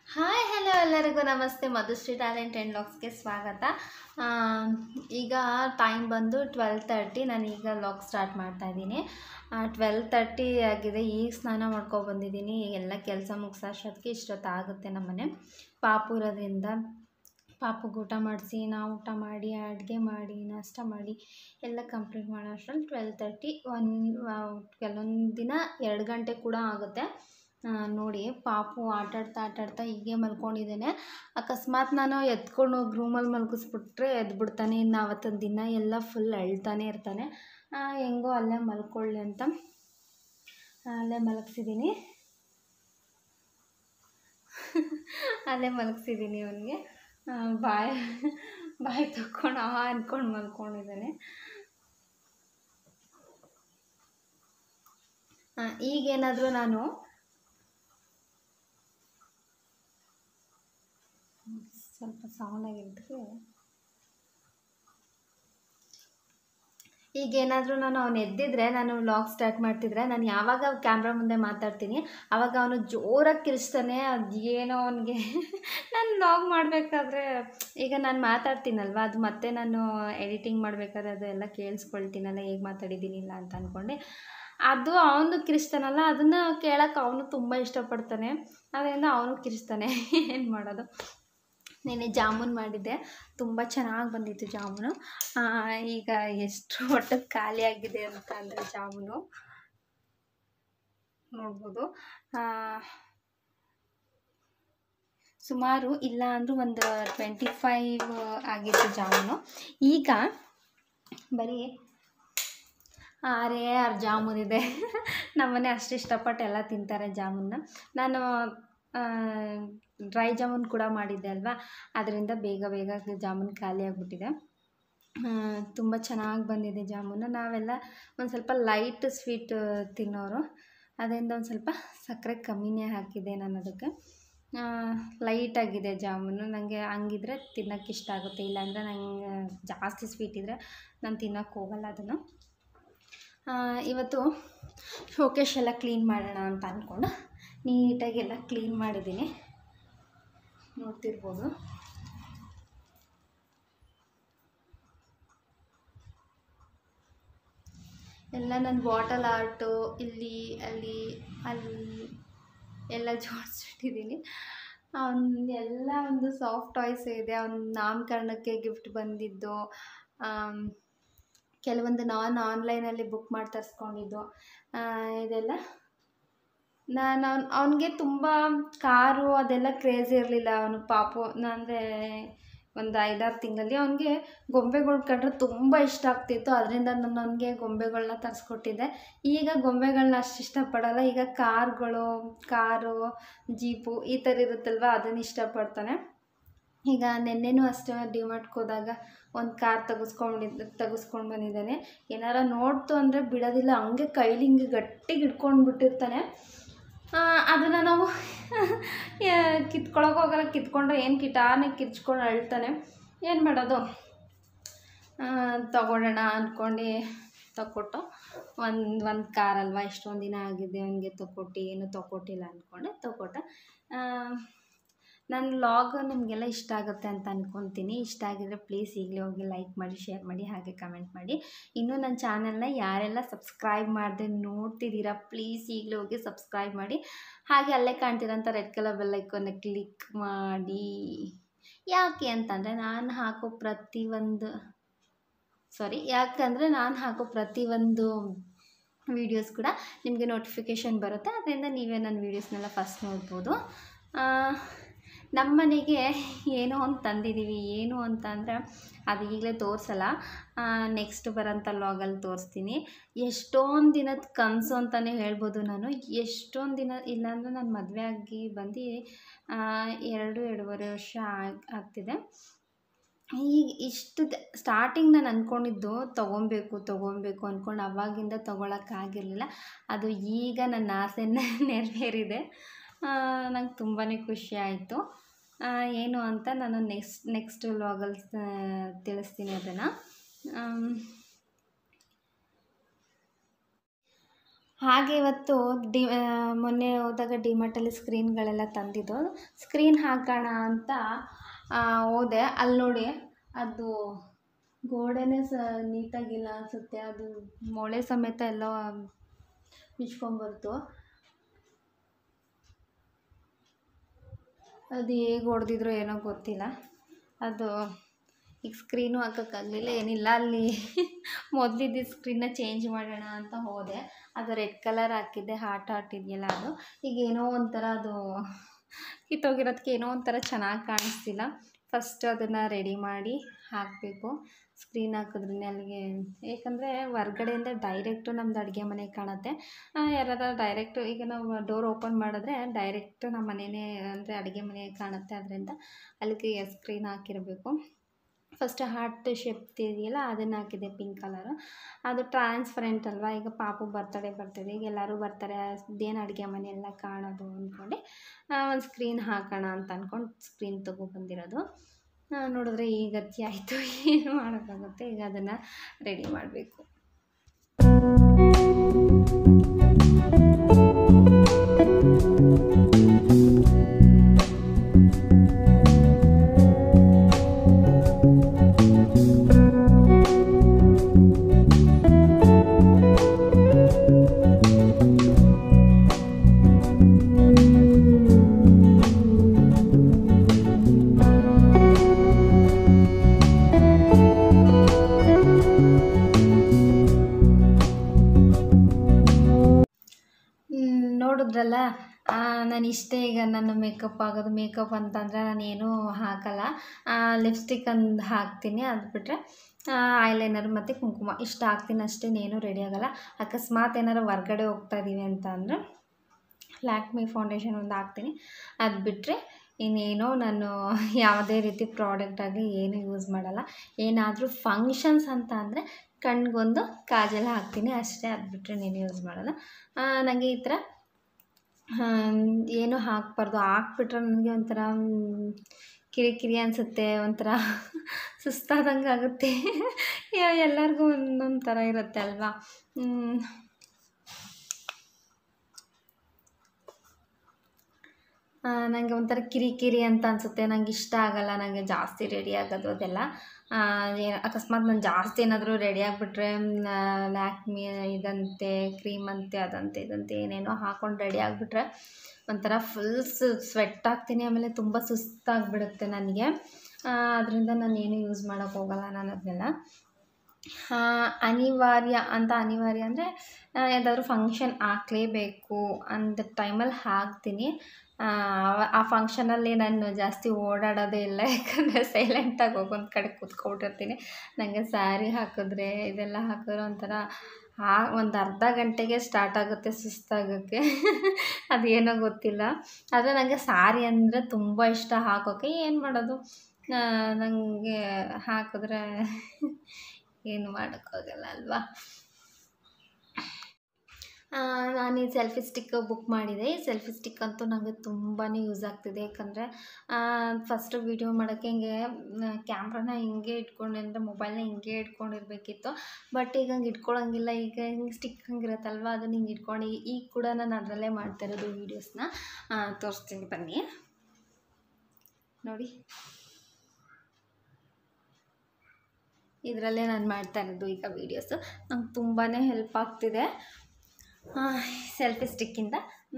Hi hello ಎಲ್ಲರಿಗೂ ನಮಸ್ತೆ Madhushree talent and ಲಾಗ್ಸ್ಗೆ ಸ್ವಾಗತ ಆ, ಈಗ ಟೈಮ್ ಬಂದು ಟ್ವೆಲ್ ತರ್ಟಿ ನಾನು ಈಗ ಲಾಗ್ ಸ್ಟಾರ್ಟ್ ಮಾಡ್ತಾ ಇದ್ದೀನಿ ಟ್ವೆಲ್ ತರ್ಟಿ ಆಗಿದೆ ಈಗ ಸ್ನಾನ ಮಾಡ್ಕೊ ಬಂದಿದ್ದೀನಿ ಎಲ್ಲ ಕೆಲಸ ಮುಗಿಸೋಷ್ಟೊತ್ತಿಗೆ ಇಷ್ಟೊತ್ತಾಗುತ್ತೆ ನಮ್ಮನೆ ಪಾಪು ಇರೋದ್ರಿಂದ ಪಾಪುಗೆ ಊಟ ಮಾಡಿಸಿ ನಾವು ಊಟ ಮಾಡಿ ಅಡುಗೆ ಮಾಡಿ ನಾಷ್ಟ ಮಾಡಿ ಎಲ್ಲ ಕಂಪ್ಲೀಟ್ ಮಾಡೋ ಅಷ್ಟ್ರಲ್ಲಿ ಟ್ವೆಲ್ ತರ್ಟಿ ಒನ್ ಕೆಲವೊಂದು ದಿನ ಎರಡು ಗಂಟೆ ಕೂಡ ಆಗುತ್ತೆ ಆ, ನೋಡಿ ಪಾಪು ಆಟಾಡ್ತಾ ಆಟಾಡ್ತಾ ಹೀಗೆ ಮಲ್ಕೊಂಡಿದ್ದಾನೆ ಅಕಸ್ಮಾತ್ ನಾನು ಎತ್ಕೊಂಡು ಹೋಗಿ ರೂಮಲ್ಲಿ ಮಲ್ಗಿಸ್ಬಿಟ್ರೆ ಎದ್ಬಿಡ್ತಾನೆ ಇನ್ನು ಅವತ್ತೊಂದು ದಿನ ಎಲ್ಲ ಫುಲ್ ಅಳ್ತಾನೆ ಇರ್ತಾನೆ ಆ, ಹೆಂಗೋ ಅಲ್ಲೇ ಮಲ್ಕೊಳ್ಳಿ ಅಂತ ಅಲ್ಲೇ ಮಲಗಿಸಿದ್ದೀನಿ ಅಲ್ಲೇ ಮಲಗಿಸಿದ್ದೀನಿ ಅವನಿಗೆ ಬಾಯ್ ಬಾಯಿ ತಕ್ಕೊಂಡು ಆ ಅಂದ್ಕೊಂಡು ಮಲ್ಕೊಂಡಿದ್ದಾನೆ ಆ, ಈಗೇನಾದರೂ ನಾನು ಸ್ವಲ್ಪ ಸೌಂಡ್ ಆಗಿದ್ದಕ್ಕೆ ಈಗ ಏನಾದರೂ ನಾನು ಅವ್ನು ಎದ್ದಿದ್ರೆ ನಾನು ವ್ಲಾಗ್ ಸ್ಟಾರ್ಟ್ ಮಾಡ್ತಿದ್ರೆ ನಾನು ಯಾವಾಗ ಕ್ಯಾಮ್ರಾ ಮುಂದೆ ಮಾತಾಡ್ತೀನಿ ಆವಾಗ ಅವನು ಜೋರಾಗಿ ಕಿರಿಸ್ತಾನೆ ಅದು ಏನೋ ಅವನಿಗೆ ನಾನು ವ್ಲಾಗ್ ಮಾಡಬೇಕಾದ್ರೆ ಈಗ ನಾನು ಮಾತಾಡ್ತೀನಲ್ವ ಅದು ಮತ್ತೆ ನಾನು ಎಡಿಟಿಂಗ್ ಮಾಡಬೇಕಾದ್ರೆ ಅದು ಎಲ್ಲ ಕೇಳಿಸ್ಕೊಳ್ತೀನಲ್ಲ ಹೇಗೆ ಮಾತಾಡಿದ್ದೀನಿ ಇಲ್ಲ ಅಂತ ಅಂದ್ಕೊಂಡೆ ಅದು ಅವನು ಕಿರಿಸ್ತಾನಲ್ಲ ಅದನ್ನು ಕೇಳೋಕೆ ಅವನು ತುಂಬ ಇಷ್ಟಪಡ್ತಾನೆ ಅದರಿಂದ ಅವನು ಕಿರಿಸ್ತಾನೆ ಏನು ಮಾಡೋದು ನೆನ್ನೆ ಜಾಮೂನ್ ಮಾಡಿದ್ದೆ ತುಂಬ ಚೆನ್ನಾಗಿ ಬಂದಿತ್ತು ಜಾಮೂನು ಆ, ಈಗ ಎಷ್ಟು ಹೊಟ್ಟೆ ಖಾಲಿ ಆಗಿದೆ ಅಂತ ಅಂದರೆ ಜಾಮೂನು ನೋಡ್ಬೋದು ಆ, ಸುಮಾರು ಇಲ್ಲ ಅಂದರೂ ಒಂದು ಟ್ವೆಂಟಿ ಫೈವ್ ಆಗಿತ್ತು ಜಾಮೂನು ಈಗ ಬರೀ ಆರೇ ಆರು ಜಾಮೂನ್ ಇದೆ ನಮ್ಮನೆ ಅಷ್ಟು ಇಷ್ಟಪಟ್ಟು ಎಲ್ಲ ತಿಂತಾರೆ ಜಾಮೂನ್ನ ನಾನು ಡ್ರೈ ಜಾಮೂನ್ ಕೂಡ ಮಾಡಿದ್ದೆ ಅಲ್ವಾ ಅದರಿಂದ ಬೇಗ ಬೇಗ ಜಾಮೂನ್ ಖಾಲಿ ಆಗಿಬಿಟ್ಟಿದೆ ತುಂಬ ಚೆನ್ನಾಗಿ ಬಂದಿದೆ ಜಾಮೂನು ನಾವೆಲ್ಲ ಒಂದು ಸ್ವಲ್ಪ ಲೈಟ್ ಸ್ವೀಟ್ ತಿನ್ನೋರು ಅದರಿಂದ ಒಂದು ಸ್ವಲ್ಪ ಸಕ್ಕರೆ ಕಮ್ಮಿನೇ ಹಾಕಿದೆ ನಾನು ಅದಕ್ಕೆ ಲೈಟಾಗಿದೆ ಜಾಮೂನು ನನಗೆ ಹಂಗಿದ್ರೆ ತಿನ್ನೋಕ್ಕೆ ಇಷ್ಟ ಆಗುತ್ತೆ ಇಲ್ಲಾಂದರೆ ನಂಗೆ ಜಾಸ್ತಿ ಸ್ವೀಟ್ ಇದ್ದರೆ ನಾನು ತಿನ್ನೋಕ್ಕೆ ಹೋಗಲ್ಲ ಅದನ್ನು ಆ, ಇವತ್ತು ಶೋಕೇಶ್ ಎಲ್ಲ ಕ್ಲೀನ್ ಮಾಡೋಣ ಅಂತ ಅಂದ್ಕೊಂಡು ನೀಟಾಗಿ ಎಲ್ಲ ಕ್ಲೀನ್ ಮಾಡಿದ್ದೀನಿ ನೋಡ್ತಿರ್ಬೋದು ಎಲ್ಲ ನನ್ನ ಬಾಟಲ್ ಆರ್ಟು ಇಲ್ಲಿ ಅಲ್ಲಿ ಅಲ್ಲಿ ಎಲ್ಲ ಜೋಡಿಸಿಟ್ಟಿದ್ದೀನಿ ಅವ್ನು ಎಲ್ಲ ಒಂದು ಸಾಫ್ಟ್ ಟಾಯ್ಸ್ ಇದೆ ಅವ್ನ ನಾಮಕರಣಕ್ಕೆ ಗಿಫ್ಟ್ ಬಂದಿದ್ದು ಆಮ್, ಕೆಲವೊಂದು ನಾನು ಆನ್ಲೈನಲ್ಲಿ ಬುಕ್ ಮಾಡಿ ತರಿಸ್ಕೊಂಡಿದ್ದು ಆ, ಇದೆಲ್ಲ ನಾನು ಅವ್ನು ಅವನಿಗೆ ತುಂಬ ಕಾರು ಅದೆಲ್ಲ ಕ್ರೇಜ್ ಇರಲಿಲ್ಲ ಅವನು ಪಾಪು ಅಂದರೆ ಒಂದು ಐದಾರು ತಿಂಗಳಲ್ಲಿ ಅವನಿಗೆ ಗೊಂಬೆಗಳು ಕಂಡ್ರೆ ತುಂಬ ಇಷ್ಟ ಆಗ್ತಿತ್ತು ಅದರಿಂದ ನಾನು ಅವನಿಗೆ ಗೊಂಬೆಗಳನ್ನ ತರಿಸ್ಕೊಟ್ಟಿದ್ದೆ ಈಗ ಗೊಂಬೆಗಳನ್ನ ಅಷ್ಟು ಇಷ್ಟಪಡಲ್ಲ ಈಗ ಕಾರ್ಗಳು ಕಾರು ಜೀಪು ಈ ಥರ ಇರುತ್ತಲ್ವ ಅದನ್ನು ಇಷ್ಟಪಡ್ತಾನೆ ಈಗ ನಿನ್ನೆನೂ ಅಷ್ಟೇ ಡಿಮಾರ್ಟ್ಗೆ ಹೋದಾಗ ಒಂದು ಕಾರ್ ತೆಗೆಸ್ಕೊಂಡಿದ್ದು ತೆಗೆಸ್ಕೊಂಡು ಬಂದಿದ್ದಾನೆ ಏನಾರ ನೋಡ್ತು ಅಂದರೆ ಬಿಡೋದಿಲ್ಲ ಹಂಗೆ ಕೈಲಿ ಹಿಂಗೆ ಗಟ್ಟಿಗೆ ಹಿಡ್ಕೊಂಡು ಬಿಟ್ಟಿರ್ತಾನೆ ಅದನ್ನು ನಾವು ಕಿತ್ಕೊಳಕ್ಕೆ ಹೋಗಲ್ಲ ಕಿತ್ಕೊಂಡ್ರೆ ಏನು ಕಿಟಾನೆ ಕಿರ್ಚ್ಕೊಂಡು ಅಳ್ತಾನೆ ಏನು ಮಾಡೋದು ತಗೊಳ್ಳೋಣ ಅಂದ್ಕೊಂಡು ತಗೊಟ್ಟು ಒಂದು ಒಂದು ಕಾರ್ ಅಲ್ವಾ ಇಷ್ಟೊಂದು ದಿನ ಆಗಿದೆ ಅವನಿಗೆ ತಗೊಟ್ಟು ಏನು ತಗೊಟ್ಟಿಲ್ಲ ಅಂದ್ಕೊಂಡೆ ತಗೊಟ್ಟೆ ನನ್ನ ಲಾಗ್ ನಿಮಗೆಲ್ಲ ಇಷ್ಟ ಆಗುತ್ತೆ ಅಂತ ಅಂದ್ಕೊತೀನಿ ಇಷ್ಟ ಆಗಿದ್ರೆ ಪ್ಲೀಸ್ ಈಗಲೇ ಹೋಗಿ ಲೈಕ್ ಮಾಡಿ ಶೇರ್ ಮಾಡಿ ಹಾಗೆ ಕಮೆಂಟ್ ಮಾಡಿ ಇನ್ನೂ ನನ್ನ ಚಾನಲ್ನ ಯಾರೆಲ್ಲ ಸಬ್ಸ್ಕ್ರೈಬ್ ಮಾಡದೆ ನೋಡ್ತಿದ್ದೀರಾ ಪ್ಲೀಸ್ ಈಗಲೇ ಹೋಗಿ ಸಬ್ಸ್ಕ್ರೈಬ್ ಮಾಡಿ ಹಾಗೆ ಅಲ್ಲೇ ಕಾಣ್ತಿರೋಂಥ ರೆಡ್ ಕಲರ್ ಬೆಲ್ಲೈಕನ್ನ ಕ್ಲಿಕ್ ಮಾಡಿ ಯಾಕೆ ಅಂತಂದರೆ ನಾನು ಹಾಕೋ ಪ್ರತಿಯೊಂದು ಸಾರಿ ಯಾಕಂದರೆ ನಾನು ಹಾಕೋ ಪ್ರತಿಯೊಂದು ವೀಡಿಯೋಸ್ ಕೂಡ ನಿಮಗೆ ನೋಟಿಫಿಕೇಷನ್ ಬರುತ್ತೆ ಅದರಿಂದ ನೀವೇ ನನ್ನ ವೀಡಿಯೋಸ್ನೆಲ್ಲ ಫಸ್ಟ್ ನೋಡ್ಬೋದು ಆ, ನಮ್ಮ ಮನೆಗೆ ಏನೋ ಒಂದು ತಂದಿದ್ದೀವಿ ಏನು ಅಂತ ಅಂದರೆ ಅದು ಈಗಲೇ ತೋರಿಸಲ್ಲ ನೆಕ್ಸ್ಟ್ ಬರೋಂಥ ಲಾಗಲ್ಲಿ ತೋರಿಸ್ತೀನಿ ಎಷ್ಟೊಂದು ದಿನದ ಕನಸು ಅಂತಲೇ ಹೇಳ್ಬೋದು ನಾನು ಎಷ್ಟೊಂದು ದಿನ ಇಲ್ಲಾಂದರೆ ನಾನು ಮದುವೆ ಆಗಿ ಬಂದು ಆ, ಎರಡು ಎರಡೂವರೆ ವರ್ಷ ಆಗ್ ಆಗ್ತಿದೆ ಈಗ ಇಷ್ಟು ಸ್ಟಾರ್ಟಿಂಗ್ ನಾನು ಅಂದ್ಕೊಂಡಿದ್ದು ತೊಗೊಬೇಕು ತೊಗೊಬೇಕು ಅಂದ್ಕೊಂಡು ಅವಾಗಿಂದ ತೊಗೊಳಕ್ಕಾಗಿರಲಿಲ್ಲ ಅದು ಈಗ ನನ್ನ ಆಸೆ ನೆರವೇರಿದೆ ನಂಗೆ ತುಂಬಾ ಖುಷಿ ಆಯಿತು ಏನು ಅಂತ ನಾನು ನೆಕ್ಸ್ಟ್ ನೆಕ್ಸ್ಟ್ ವ್ಲಾಗಲ್ಲಿ ತಿಳಿಸ್ತೀನಿ ಅದನ್ನು ಹಾಗೆ ಇವತ್ತು ಡಿ ಆ, ಮೊನ್ನೆ ಹೋದಾಗ ಡಿಮಾರ್ಟಲ್ಲಿ ಸ್ಕ್ರೀನ್ಗಳೆಲ್ಲ ತಂದಿದ್ದು ಸ್ಕ್ರೀನ್ ಹಾಕೋಣ ಅಂತ ಆ, ಹೋದೆ ಅಲ್ಲಿ ನೋಡಿ ಅದು ಗೋಡೆನೇ ಸ ನೀಟಾಗಿಲ್ಲ ಅನಿಸುತ್ತೆ ಅದು ಮೊಳೆ ಸಮೇತ ಎಲ್ಲ ಬಿಚ್ಕೊಂಬರ್ತು ಅದು ಹೇಗೆ ಹೊಡೆದಿದ್ರೋ ಏನೋ ಗೊತ್ತಿಲ್ಲ ಅದು ಈಗ ಸ್ಕ್ರೀನು ಹಾಕೋಕ್ಕಾಗಲಿಲ್ಲ ಏನಿಲ್ಲ ಅಲ್ಲಿ ಮೊದಲಿದ್ದ ಸ್ಕ್ರೀನ್ನ ಚೇಂಜ್ ಮಾಡೋಣ ಅಂತ ಹೋದೆ ಅದು ರೆಡ್ ಕಲರ್ ಹಾಕಿದ್ದೆ ಹಾಟ್ ಹಾಟ್ ಇದೆಯಲ್ಲ ಅದು ಈಗ ಏನೋ ಒಂಥರ ಅದು ಕಿತ್ತೋಗಿರೋದಕ್ಕೆ ಏನೋ ಒಂಥರ ಚೆನ್ನಾಗಿ ಕಾಣಿಸ್ತಿಲ್ಲ ಫಸ್ಟ್ ಅದನ್ನು ರೆಡಿ ಮಾಡಿ ಹಾಕಬೇಕು ಸ್ಕ್ರೀನ್ ಹಾಕಿದ್ರೇ ಅಲ್ಲಿಗೆ ಏಕೆಂದರೆ ಹೊರ್ಗಡೆಯಿಂದ ಡೈರೆಕ್ಟು ನಮ್ದು ಅಡುಗೆ ಮನೆ ಕಾಣುತ್ತೆ ಯಾರಾರ ಡೈರೆಕ್ಟು ಈಗ ನಾವು ಡೋರ್ ಓಪನ್ ಮಾಡಿದ್ರೆ ಡೈರೆಕ್ಟ್ ನಮ್ಮ ಮನೆಯೇ ಅಂದರೆ ಅಡುಗೆ ಮನೆ ಕಾಣುತ್ತೆ ಅದರಿಂದ ಅಲ್ಲಿಗೆ ಸ್ಕ್ರೀನ್ ಹಾಕಿರಬೇಕು ಫಸ್ಟ್ ಹಾರ್ಟ್ ಶೇಪ್ ಇದೆಯಲ್ಲ ಅದನ್ನು ಹಾಕಿದೆ ಪಿಂಕ್ ಕಲರು ಅದು ಟ್ರಾನ್ಸ್ಪರೆಂಟ್ ಅಲ್ವಾ ಈಗ ಪಾಪು ಬರ್ತಡೇ ಬರ್ತದೆ ಈಗ ಎಲ್ಲರೂ ಬರ್ತಾರೆ ಅದೇನು ಅಡುಗೆ ಮನೆ ಎಲ್ಲ ಕಾಣೋದು ಅಂದ್ಕೊಂಡು ಒಂದು ಸ್ಕ್ರೀನ್ ಹಾಕೋಣ ಅಂತ ಅಂದ್ಕೊಂಡು ಸ್ಕ್ರೀನ್ ತೊಗೊಬಂದಿರೋದು ನೋಡಿದ್ರೆ ಈ ಗತಿ ಆಯಿತು ಏನು ಮಾಡೋಕ್ಕಾಗುತ್ತೆ ಈಗ ಅದನ್ನು ರೆಡಿ ಮಾಡಬೇಕು ನೋಡಿದ್ರಲ್ಲ ನಾನು ಇಷ್ಟೇ ಈಗ ನನ್ನ ಮೇಕಪ್ ಆಗೋದು ಮೇಕಪ್ ಅಂತಂದರೆ ನಾನು ಏನೂ ಹಾಕಲ್ಲ ಲಿಪ್ಸ್ಟಿಕ್ ಒಂದು ಹಾಕ್ತೀನಿ ಅದು ಬಿಟ್ಟರೆ ಐಲೈನರ್ ಮತ್ತು ಕುಂಕುಮ ಇಷ್ಟು ಹಾಕ್ತೀನಿ ಅಷ್ಟೇ ಏನೂ ರೆಡಿ ಆಗೋಲ್ಲ ಅಕಸ್ಮಾತ್ ಏನಾರು ಹೊರ್ಗಡೆ ಹೋಗ್ತಾ ಇದ್ದೀವಿ ಅಂತ ಅಂದರೆ ಲ್ಯಾಕ್ಮಿ ಫೌಂಡೇಶನ್ ಒಂದು ಹಾಕ್ತೀನಿ ಅದು ಬಿಟ್ಟರೆ ಇನ್ನೇನೋ ನಾನು ಯಾವುದೇ ರೀತಿ ಪ್ರಾಡಕ್ಟ್ ಆಗಲಿ ಏನೂ ಯೂಸ್ ಮಾಡಲ್ಲ ಏನಾದರೂ ಫಂಕ್ಷನ್ಸ್ ಅಂತ ಅಂದರೆ ಕಣ್ಗೊಂದು ಕಾಜಲ್ ಹಾಕ್ತೀನಿ ಅಷ್ಟೇ ಅದು ಬಿಟ್ಟರೆ ನೀನು ಯೂಸ್ ಮಾಡಲ್ಲ ನನಗೆ ಈ ಥರ ಏನೂ ಹಾಕಬಾರ್ದು ಹಾಕ್ಬಿಟ್ರೆ ನನಗೆ ಒಂಥರ ಕಿರಿಕಿರಿ ಅನಿಸುತ್ತೆ ಒಂಥರ ಸುಸ್ತಾದಂಗೆ ಆಗುತ್ತೆ ಎಲ್ಲರಿಗೂ ಒಂದೊಂದು ಥರ ಇರುತ್ತೆ ಅಲ್ವಾ ನನಗೆ ಒಂಥರ ಕಿರಿಕಿರಿ ಅಂತ ಅನಿಸುತ್ತೆ ನಂಗೆ ಇಷ್ಟ ಆಗಲ್ಲ ನನಗೆ ಜಾಸ್ತಿ ರೆಡಿ ಆಗೋದು ಅದೆಲ್ಲ ಏನು ಅಕಸ್ಮಾತ್ ನಾನು ಜಾಸ್ತಿ ಏನಾದರೂ ರೆಡಿ ಆಗಿಬಿಟ್ರೆ ಲ್ಯಾಕ್ಮಿ ಇದಂತೆ ಕ್ರೀಮ್ ಅಂತೆ ಅದಂತೆ ಇದಂತೆ ಏನೇನೋ ಹಾಕ್ಕೊಂಡು ರೆಡಿ ಆಗಿಬಿಟ್ರೆ ಒಂಥರ ಫುಲ್ ಸ್ವೆಟ್ ಆಗ್ತೀನಿ ಆಮೇಲೆ ತುಂಬ ಸುಸ್ತಾಗಿಬಿಡುತ್ತೆ ನನಗೆ ಅದರಿಂದ ನಾನು ಏನೂ ಯೂಸ್ ಮಾಡೋಕ್ಕೆ ಹೋಗಲ್ಲ ನಾನು ಅದನ್ನೆಲ್ಲ ಅನಿವಾರ್ಯ ಅಂತ ಅನಿವಾರ್ಯ ಅಂದರೆ ಯಾವುದಾದ್ರೂ ಫಂಕ್ಷನ್ ಹಾಕ್ಲೇಬೇಕು ಅಂದ ಟೈಮಲ್ಲಿ ಹಾಕ್ತೀನಿ ಆ ಫಂಕ್ಷನಲ್ಲಿ ನಾನು ಜಾಸ್ತಿ ಓಡಾಡೋದೇ ಇಲ್ಲ ಯಾಕಂದರೆ ಸೈಲೆಂಟಾಗಿ ಹೋಗಿ ಒಂದು ಕಡೆ ಕೂತ್ಕೊಂಡಿರ್ತೀನಿ ನನಗೆ ಸ್ಯಾರಿ ಹಾಕಿದ್ರೆ ಇದೆಲ್ಲ ಹಾಕಿದ್ರೆ ಒಂಥರ ಆ ಒಂದು ಅರ್ಧ ಗಂಟೆಗೆ ಸ್ಟಾರ್ಟ್ ಆಗುತ್ತೆ ಸುಸ್ತಾಗೋಕ್ಕೆ ಅದೇನೋ ಗೊತ್ತಿಲ್ಲ ಆದರೆ ನನಗೆ ಸಾರಿ ಅಂದರೆ ತುಂಬ ಇಷ್ಟ ಹಾಕೋಕ್ಕೆ ಏನು ಮಾಡೋದು ನನಗೆ ಹಾಕಿದ್ರೆ ಏನು ಮಾಡೋಕ್ಕಾಗಲ್ಲ ಅಲ್ವಾ ನಾನು ಈ ಸೆಲ್ಫಿ ಸ್ಟಿಕ್ ಬುಕ್ ಮಾಡಿದೆ ಈ ಸೆಲ್ಫಿ ಸ್ಟಿಕ್ ಅಂತೂ ನನಗೆ ತುಂಬಾ ಯೂಸ್ ಆಗ್ತಿದೆ ಯಾಕಂದರೆ ಫಸ್ಟ್ ವೀಡಿಯೋ ಮಾಡೋಕ್ಕೆ ಹಿಂಗೆ ಕ್ಯಾಮ್ರಾನ ಹಿಂಗೆ ಇಟ್ಕೊಂಡು ಅಂದರೆ ಮೊಬೈಲ್ನ ಹಿಂಗೆ ಇಟ್ಕೊಂಡಿರ್ಬೇಕಿತ್ತು ಬಟ್ ಈಗ ಹಂಗೆ ಇಟ್ಕೊಳಂಗಿಲ್ಲ ಈಗ ಹಿಂಗೆ ಸ್ಟಿಕ್ ಹಂಗಿರುತ್ತಲ್ವ ಅದನ್ನ ಹಿಂಗೆ ಇಟ್ಕೊಂಡು ಈಗ ಕೂಡ ನಾನು ಅದರಲ್ಲೇ ಮಾಡ್ತಾ ಇರೋದು ವೀಡಿಯೋಸ್ನ ತೋರಿಸ್ತೀನಿ ಬನ್ನಿ ನೋಡಿ ಇದರಲ್ಲೇ ನಾನು ಮಾಡ್ತಾ ಇರೋದು ಈಗ ವೀಡಿಯೋಸು ನಂಗೆ ತುಂಬಾ ಹೆಲ್ಪ್ ಆಗ್ತಿದೆ ಸೆಲ್ಫಿ ಸ್ಟಿಕ್ಕಿಂದ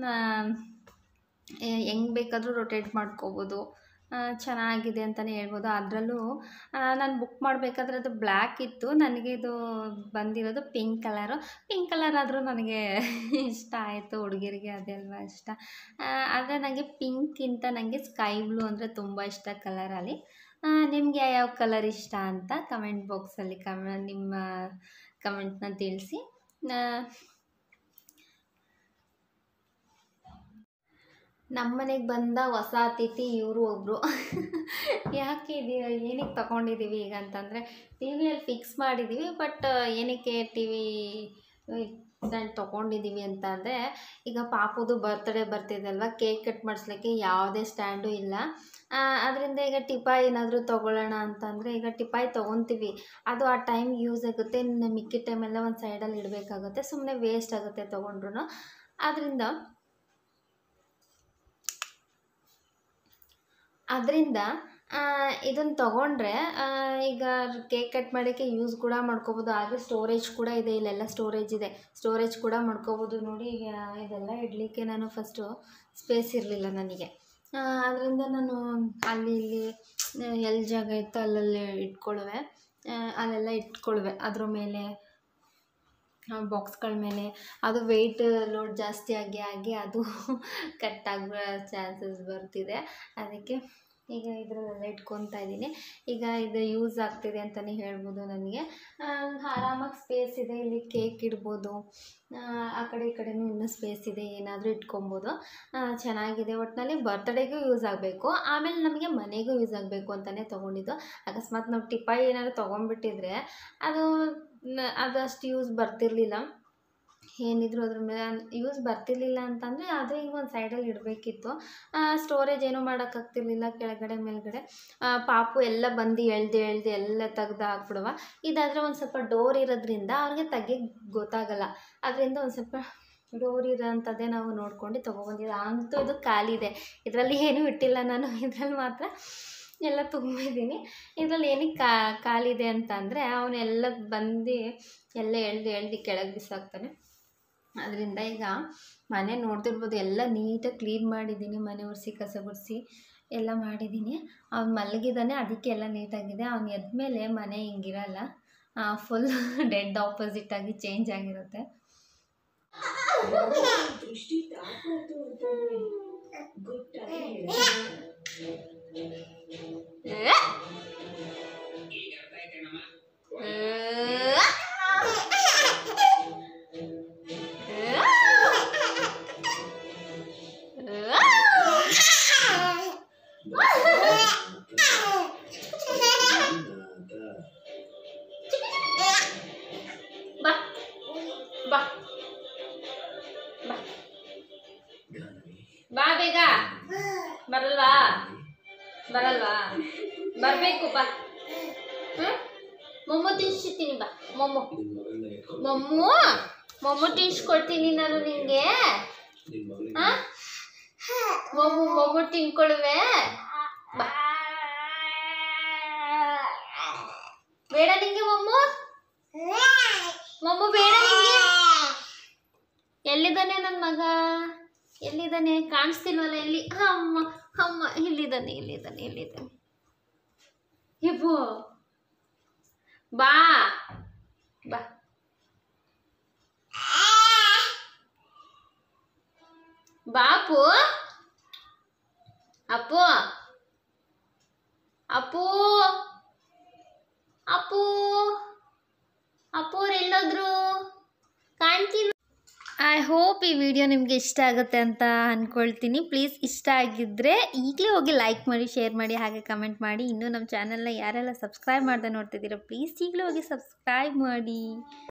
ಹೆಂಗೆ ಬೇಕಾದರೂ ರೊಟೇಟ್ ಮಾಡ್ಕೋಬೋದು ಚೆನ್ನಾಗಿದೆ ಅಂತಲೇ ಹೇಳ್ಬೋದು ಅದರಲ್ಲೂ ನಾನು ಬುಕ್ ಮಾಡಬೇಕಾದ್ರೆ ಅದು ಬ್ಲ್ಯಾಕ್ ಇತ್ತು ನನಗೆ ಇದು ಬಂದಿರೋದು ಪಿಂಕ್ ಕಲರು ಪಿಂಕ್ ಕಲರ್ ಆದರೂ ನನಗೆ ಇಷ್ಟ ಆಯಿತು ಹುಡುಗಿರಿಗೆ ಅದೆಲ್ವ ಇಷ್ಟ ಆದರೆ ನನಗೆ ಪಿಂಕ್ಗಿಂತ ನನಗೆ ಸ್ಕೈ ಬ್ಲೂ ಅಂದರೆ ತುಂಬ ಇಷ್ಟ ಕಲರಲ್ಲಿ ನಿಮಗೆ ಯಾವ ಕಲರ್ ಇಷ್ಟ ಅಂತ ಕಮೆಂಟ್ ಬಾಕ್ಸಲ್ಲಿ ಕಮ ನಿಮ್ಮ ಕಮೆಂಟ್ನ ತಿಳಿಸಿ ನಮ್ಮ ಮನೆಗೆ ಬಂದ ಹೊಸ ಅತಿಥಿ ಇವರು ಒಬ್ಬರು ಯಾಕೆ ಇದು ಏನಕ್ಕೆ ತಗೊಂಡಿದ್ದೀವಿ ಈಗ ಅಂತಂದರೆ ಟಿ ವಿಯಲ್ಲಿ ಫಿಕ್ಸ್ ಮಾಡಿದ್ದೀವಿ ಬಟ್ ಏನಕ್ಕೆ ಟಿ ವಿ ನಾನು ತೊಗೊಂಡಿದ್ದೀವಿ ಅಂತ ಅಂದರೆ ಈಗ ಪಾಪುದು ಬರ್ತ್ಡೇ ಬರ್ತಿದಲ್ವ ಕೇಕ್ ಕಟ್ ಮಾಡಿಸ್ಲಿಕ್ಕೆ ಯಾವುದೇ ಸ್ಟ್ಯಾಂಡು ಇಲ್ಲ ಅದರಿಂದ ಈಗ ಟಿಪಾಯ್ ಏನಾದರೂ ತೊಗೊಳ್ಳೋಣ ಅಂತಂದರೆ ಈಗ ಟಿಪಾಯ್ ತೊಗೊತೀವಿ ಅದು ಆ ಟೈಮ್ ಯೂಸ್ ಆಗುತ್ತೆ ಇನ್ನು ಮಿಕ್ಕಿದ ಟೈಮೆಲ್ಲ ಒಂದು ಸೈಡಲ್ಲಿ ಇಡಬೇಕಾಗುತ್ತೆ ಸುಮ್ಮನೆ ವೇಸ್ಟ್ ಆಗುತ್ತೆ ತೊಗೊಂಡ್ರು ಆದ್ದರಿಂದ ಅದರಿಂದ ಇದನ್ನು ತೊಗೊಂಡ್ರೆ ಈಗ ಕೇಕ್ ಕಟ್ ಮಾಡೋಕ್ಕೆ ಯೂಸ್ ಕೂಡ ಮಾಡ್ಕೋಬೋದು ಹಾಗೆ ಸ್ಟೋರೇಜ್ ಕೂಡ ಇದೆ ಇಲ್ಲೆಲ್ಲ ಸ್ಟೋರೇಜ್ ಇದೆ ಸ್ಟೋರೇಜ್ ಕೂಡ ಮಾಡ್ಕೋಬೋದು ನೋಡಿ ಈಗ ಇದೆಲ್ಲ ಇಡಲಿಕ್ಕೆ ನಾನು ಫಸ್ಟು ಸ್ಪೇಸ್ ಇರಲಿಲ್ಲ ನನಗೆ ಅದರಿಂದ ನಾನು ಅಲ್ಲಿ ಇಲ್ಲಿ ಎಲ್ಲಿ ಜಾಗ ಇತ್ತು ಅಲ್ಲಲ್ಲಿ ಇಟ್ಕೊಳ್ಳುವೆ ಅಲ್ಲೆಲ್ಲ ಇಟ್ಕೊಳ್ಳುವೆ ಅದ್ರ ಮೇಲೆ ಬಾಕ್ಸ್ಗಳ ಮೇಲೆ ಅದು ವೆಯ್ಟ್ ಲೋಡ್ ಜಾಸ್ತಿ ಆಗಿ ಆಗಿ ಅದು ಕಟ್ ಆಗೋ ಚಾನ್ಸಸ್ ಬರ್ತಿದೆ ಅದಕ್ಕೆ ಈಗ ಇದರಲ್ಲೆಲ್ಲ ಇಟ್ಕೊತಾ ಇದ್ದೀನಿ ಈಗ ಇದು ಯೂಸ್ ಆಗ್ತಿದೆ ಅಂತಲೇ ಹೇಳ್ಬೋದು ನನಗೆ ಆರಾಮಾಗಿ ಸ್ಪೇಸ್ ಇದೆ ಇಲ್ಲಿ ಕೇಕ್ ಇಡ್ಬೋದು ಆ ಕಡೆ ಈ ಕಡೆನೂ ಇನ್ನೂ ಸ್ಪೇಸ್ ಇದೆ ಏನಾದರೂ ಇಟ್ಕೊಬೋದು ಚೆನ್ನಾಗಿದೆ ಒಟ್ಟಿನಲ್ಲಿ ಬರ್ತ್ಡೇಗೂ ಯೂಸ್ ಆಗಬೇಕು ಆಮೇಲೆ ನಮಗೆ ಮನೆಗೂ ಯೂಸ್ ಆಗಬೇಕು ಅಂತಲೇ ತೊಗೊಂಡಿದ್ದು ಅಕಸ್ಮಾತ್ ನಾವು ಟಿಪಾಯಿ ಏನಾದ್ರು ತೊಗೊಂಡ್ಬಿಟ್ಟಿದ್ರೆ ಅದು ನ- ಅದು ಅಷ್ಟು ಯೂಸ್ ಬರ್ತಿರಲಿಲ್ಲ ಏನಿದ್ರು ಅದ್ರ ಮೇಲೆ ಯೂಸ್ ಬರ್ತಿರ್ಲಿಲ್ಲ ಅಂತಂದರೆ ಅದು ಈಗ ಒಂದು ಸೈಡಲ್ಲಿ ಇಡಬೇಕಿತ್ತು ಸ್ಟೋರೇಜ್ ಏನೂ ಮಾಡೋಕ್ಕಾಗ್ತಿರ್ಲಿಲ್ಲ ಕೆಳಗಡೆ ಮೇಲ್ಗಡೆ ಆ, ಪಾಪು ಎಲ್ಲ ಬಂದು ಎಳ್ದು ಎಳ್ದು ಎಲ್ಲ ತೆಗ್ದು ಹಾಕ್ಬಿಡುವ ಇದಾದರೆ ಒಂದು ಸ್ವಲ್ಪ ಡೋರ್ ಇರೋದ್ರಿಂದ ಅವ್ರಿಗೆ ತೆಗಿಯಕ್ಕೆ ಗೊತ್ತಾಗಲ್ಲ ಅದರಿಂದ ಒಂದು ಸ್ವಲ್ಪ ಡೋರ್ ಇರೋಂಥದ್ದೇ ನಾವು ನೋಡ್ಕೊಂಡು ತೊಗೊಬಂದಿದ್ದು ಅಂತೂ ಇದು ಖಾಲಿ ಇದೆ ಇದರಲ್ಲಿ ಏನೂ ಇಟ್ಟಿಲ್ಲ ನಾನು ಇದರಲ್ಲಿ ಮಾತ್ರ ಎಲ್ಲ ತುಂಬಿದ್ದೀನಿ ಇದರಲ್ಲಿ ಏನಕ್ಕೆ ಕಾ ಖಾಲಿದೆ ಅಂತ ಅಂದರೆ ಅವನ್ನೆಲ್ಲ ಬಂದು ಎಲ್ಲ ಎಳ್ದು ಎಳ್ದು ಕೆಳಗೆ ಬಿಸಾಕ್ತಾನೆ ಅದರಿಂದ ಈಗ ಮನೆ ನೋಡ್ತಿರ್ಬೋದು ಎಲ್ಲ ನೀಟಾಗಿ ಕ್ಲೀನ್ ಮಾಡಿದ್ದೀನಿ ಮನೆ ಒರೆಸಿ ಕಸ ಗುಡಿಸಿ ಎಲ್ಲ ಮಾಡಿದ್ದೀನಿ ಅವ್ನು ಮಲಗಿದ್ದಾನೆ ಅದಕ್ಕೆ ಎಲ್ಲ ನೀಟಾಗಿದೆ ಅವ್ನು ಎದ್ಮೇಲೆ ಮನೆ ಹಿಂಗಿರಲ್ಲ ಫುಲ್ ಡೆಡ್ ಆಪೋಸಿಟ್ ಆಗಿ ಚೇಂಜ್ ಆಗಿರುತ್ತೆ ದೃಷ್ಟಿ ತಾಕತ್ತು ಅಂತಂದ್ರೆ ಗೊತ್ತಾಗಿ ಬಾ ಬಾ ಬಾ ಬಾ ಬೇಗ ಬರಲ್ವಾ ಬರಲ್ವಾ ಬರಬೇಕು ಬಾ ಹ್ಞೂ ಮೊಮ್ಮು ತಿನ್ಸಿರ್ತೀನಿ ಬಾ ಮೊಮ್ಮು ಮೊಮ್ಮು ಮೊಮ್ಮು ತಿನ್ಸ್ಕೊಡ್ತೀನಿ ನಾನು ನಿಂಗೆ ಆ? ಮೊಮ್ಮು ಮೊಮ್ಮು ತಿನ್ಕೊಳುವೆ ಬಾ ಬೇಡ ನಿಂಗೆ ಮೊಮ್ಮು ಮೊಮ್ಮು ಬೇಡ ನಿಂಗೆ ಎಲ್ಲಿದ್ದಾನೆ ನನ್ನ ಮಗ ಎಲ್ಲಿದ್ದಾನೆ ಕಾಣಿಸ್ತಿಲ್ವಲ್ಲ ಎಲ್ಲಿ ಅಮ್ಮ ಅಮ್ಮ ಇಲ್ಲಿದ್ದಾನೆ ಇಲ್ಲಿದ್ದಾನೆ ಇಲ್ಲಿದ್ದಾನೆ ಇಬ್ಬು ಬಾ ಬಾ ಬಾಪು ಅಪ್ಪು ಅಪ್ಪು ಅಪ್ಪು ಅಪ್ಪು ಅವ್ರು ಎಲ್ಲೋದ್ರು ಕಾಣ್ತಿಲ್ಲ ಐ ಹೋಪ್ ಈ ವಿಡಿಯೋ ನಿಮಗೆ ಇಷ್ಟ ಆಗುತ್ತೆ ಅಂತ ಅಂದ್ಕೊಳ್ತೀನಿ ಪ್ಲೀಸ್ ಇಷ್ಟ ಆಗಿದ್ದರೆ ಈಗಲೇ ಹೋಗಿ ಲೈಕ್ ಮಾಡಿ ಶೇರ್ ಮಾಡಿ ಹಾಗೆ ಕಮೆಂಟ್ ಮಾಡಿ ಇನ್ನೂ ನಮ್ಮ ಚಾನಲ್ನ ಯಾರೆಲ್ಲ ಸಬ್ಸ್ಕ್ರೈಬ್ ಮಾಡ್ದೆ ನೋಡ್ತಿದ್ದೀರೋ ಪ್ಲೀಸ್ ಈಗಲೇ ಹೋಗಿ ಸಬ್ಸ್ಕ್ರೈಬ್ ಮಾಡಿ